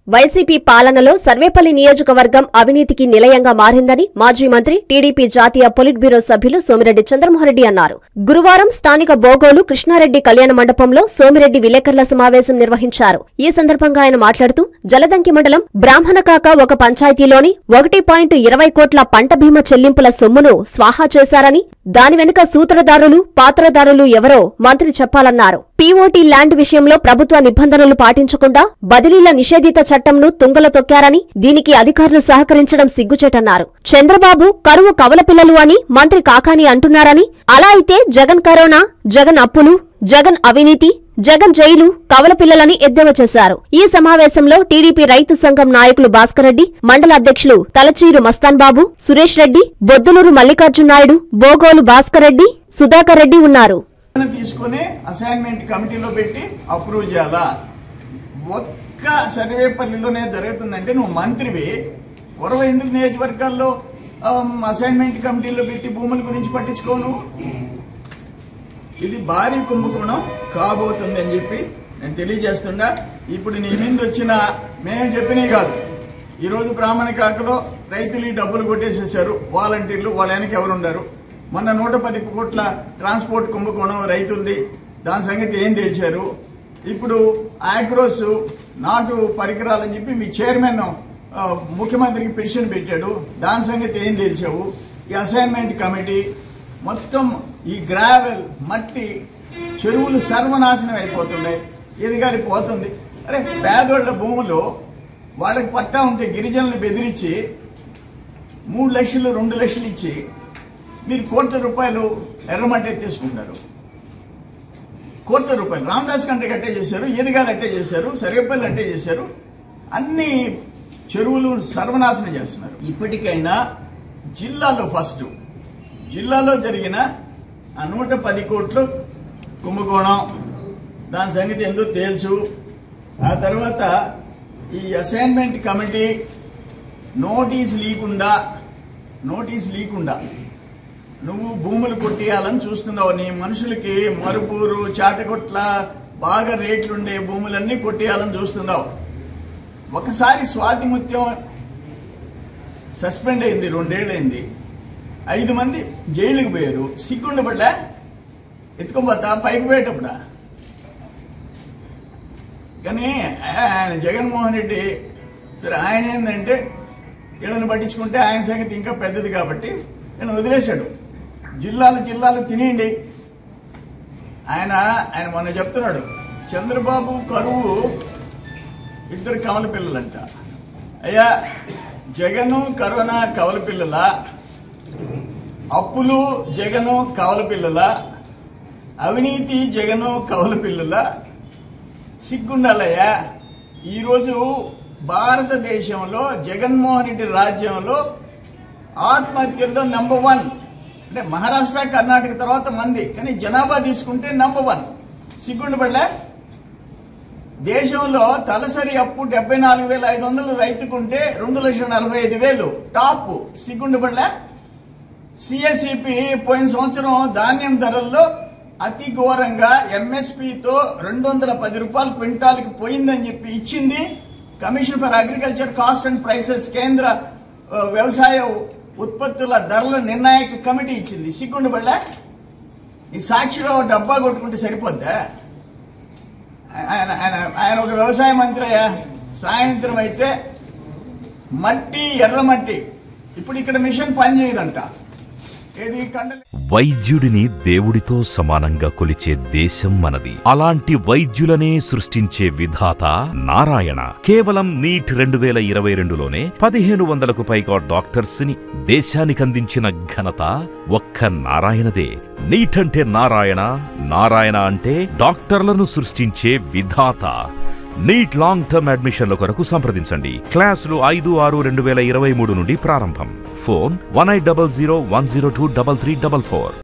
YCP పాలనలో సర్వేపల్లి నియోజకవర్గం అవినీతికి నిలయంగా మారిందని మాజీ మంత్రి టీడీపీ జాతీయ పొలిట్ బ్యూరో సభ్యులు సోమిరెడ్డి చంద్రమోహన్రెడ్డి అన్నారు గురువారం స్థానిక బోగోలు కృష్ణారెడ్డి కళ్యాణ మండపంలో సోమిరెడ్డి విలేకరుల సమావేశం నిర్వహించారు ఈ సందర్భంగా ఆయన మాట్లాడుతూ జలదంకి మండలం బ్రాహ్మణకాక ఒక పంచాయతీలోని ఒకటి పాయింట్ ఇరవై కోట్ల పంట బీమా చెల్లింపుల సొమ్మును స్వాహా చేశారని దాని వెనుక సూత్రధారులు పాత్రధారులు ఎవరో మంత్రి చెప్పాలన్నారు పీఓటీ ల్యాండ్ విషయంలో ప్రభుత్వ నిబంధనలు పాటించకుండా బదిలీల నిషేధిత చట్టంను తుంగలో తొక్కారని దీనికి అధికారులు సహకరించడం సిగ్గుచేటన్నారు చంద్రబాబు కరువు కవల పిల్లలు అని మంత్రి కాకాని అంటున్నారని అలా అయితే జగన్ కరోనా జగన్ అప్పులు జగన్ అవినీతి జగన్ జైలు కవల పిల్లలని ఎద్దేవా చేశారు ఈ సమావేశంలో టీడీపీ రైతు సంఘం నాయకులు భాస్కర్ రెడ్డి మండల అధ్యక్షులు తలచీరు మస్తాన్ బాబు సురేష్ రెడ్డి బొద్దులూరు మల్లికార్జున నాయుడు బోగోలు భాస్కర్ రెడ్డి సుధాకర్ రెడ్డి ఉన్నారు తీసుకుని అసైన్మెంట్ కమిటీలో పెట్టి అప్రూవ్ చేయాలా ఒక్క సర్వేపల్లిలోనే జరుగుతుందంటే నువ్వు మంత్రివి ఇరవై ఎందుకు నియోజకవర్గాల్లో ఆమ్, అసైన్మెంట్ కమిటీలో పెట్టి భూముల గురించి పట్టించుకోను ఇది భారీ కుంభకోణం కాబోతుంది అని చెప్పి నేను తెలియజేస్తుండా ఇప్పుడు నీ మీద వచ్చిన మేము చెప్పినవి కాదు ఈరోజు బ్రాహ్మణ కాకలో రైతులు ఈ డబ్బులు కొట్టేసేసారు వాలంటీర్లు వాళ్ళ వెనక ఎవరు ఉండరు మొన్న నూట పది కోట్ల ట్రాన్స్పోర్ట్ కుంభకోణం రైతులది దాని సంగతి ఏం తేల్చారు ఇప్పుడు ఆగ్రోస్ నాటు పరికరాలని చెప్పి మీ చైర్మన్ ఆ, ముఖ్యమంత్రికి పిటిషన్ పెట్టాడు దాని సంగతి ఏం తేల్చావు ఈ అసైన్మెంట్ కమిటీ మొత్తం ఈ గ్రావెల్ మట్టి చెరువులు సర్వనాశనం అయిపోతున్నాయి ఎదిగారి పోతుంది అరే పేదోళ్ల భూములు వాళ్ళకి పట్టా ఉంటే గిరిజనులు బెదిరించి మూడు లక్షలు రెండు లక్షలు ఇచ్చి మీరు కోట్ల రూపాయలు ఎర్రమట్టి ఎత్తేసుకుంటారు కోట్ల రూపాయలు రామదాస్ కంటే అట్టే చేశారు ఈదగాలు అట్టే చేశారు సరిగపల్లి అట్టే చేశారు అన్ని చెరువులు సర్వనాశనం చేస్తున్నారు ఇప్పటికైనా జిల్లాలో ఫస్ట్ జిల్లాలో జరిగిన ఆ నూట పది కోట్లు కుంభకోణం దాని సంగతి ఎందుకు తేల్చు ఆ తర్వాత ఈ అసైన్మెంట్ కమిటీ నోటీస్ లేకుండా నోటీస్ లేకుండా నువ్వు భూములు కొట్టేయాలని చూస్తున్నావు నీ మనుషులకి మరుపూరు చాటకొట్ల బాగా రేట్లుండే భూములన్నీ కొట్టేయాలని చూస్తున్నావు ఒకసారి స్వాతి ముత్యం సస్పెండ్ అయింది రెండేళ్ళైంది ఐదు మంది జైలుకి పోయారు సిగ్గుండబడ్డా ఎత్తుకోపోతా పైకి పోయేటప్పుడా కానీ ఆయన జగన్మోహన్ రెడ్డి సరే ఆయన ఏంటంటే వీళ్ళని పట్టించుకుంటే ఆయన సంగతి ఇంకా పెద్దది కాబట్టి నేను వదిలేశాడు జిల్లాలు జిల్లాలు తినేయండి ఆయన ఆయన మొన్న చెప్తున్నాడు చంద్రబాబు కరువు ఇద్దరు కవల పిల్లలంట అయ్యా జగను కరోనా కవల పిల్లల అప్పులు జగను కవల పిల్లల అవినీతి జగను కవల పిల్లల సిగ్గుండాలయ్యా ఈరోజు భారతదేశంలో జగన్మోహన్ రెడ్డి రాజ్యంలో ఆత్మహత్యల్లో నంబర్ వన్ అంటే మహారాష్ట్ర కర్ణాటక తర్వాత మంది కానీ జనాభా తీసుకుంటే నంబర్ వన్ సిగ్గుండబడలే దేశంలో తలసరి అప్పు డెబ్బై నాలుగు వేల ఐదు వందలు రైతుకుంటే రెండు లక్షల నలభై ఐదు వేలు టాప్ సిగ్గుండబడలే సిఎస్ఈపి పోయిన సంవత్సరం ధాన్యం ధరల్లో అతి ఘోరంగా ఎంఎస్పితో రెండు వందల పది రూపాయలు క్వింటాల్కి పోయిందని చెప్పి ఇచ్చింది commission for agriculture cost and prices కేంద్ర ఆ, వ్యవసాయ ఉత్పత్తుల ధరల నిర్ణాయక కమిటీ ఇచ్చింది సిగ్గుండబడలే ఈ సాక్షిలో డబ్బా కొట్టుకుంటే సరిపోద్దా ఆయన ఆయన ఆయన ఒక వ్యవసాయ మంత్రి అయ్యా సాయంత్రం అయితే మట్టి ఎర్రమట్టి ఇప్పుడు ఇక్కడ మిషన్ పనిచేయదంట ఏది కండలే వైద్యుడిని దేవుడితో సమానంగా కొలిచే దేశం మనది అలాంటి వైద్యులనే సృష్టించే విధాత నారాయణ కేవలం నీట్ రెండు వేల ఇరవై రెండులోనే పదిహేను వందలకు పైగా డాక్టర్స్ ని దేశానికందించిన ఘనత ఒక్క నారాయణదే నీట్ అంటే నారాయణ నారాయణ అంటే డాక్టర్లను సృష్టించే విధాత నీట్ లాంగ్ టర్మ్ అడ్మిషన్ల కొరకు సంప్రదించండి క్లాసులు ఐదు ఆరు రెండు వేల ఇరవై మూడు నుండి ప్రారంభం phone one eight double zero one zero two double three double four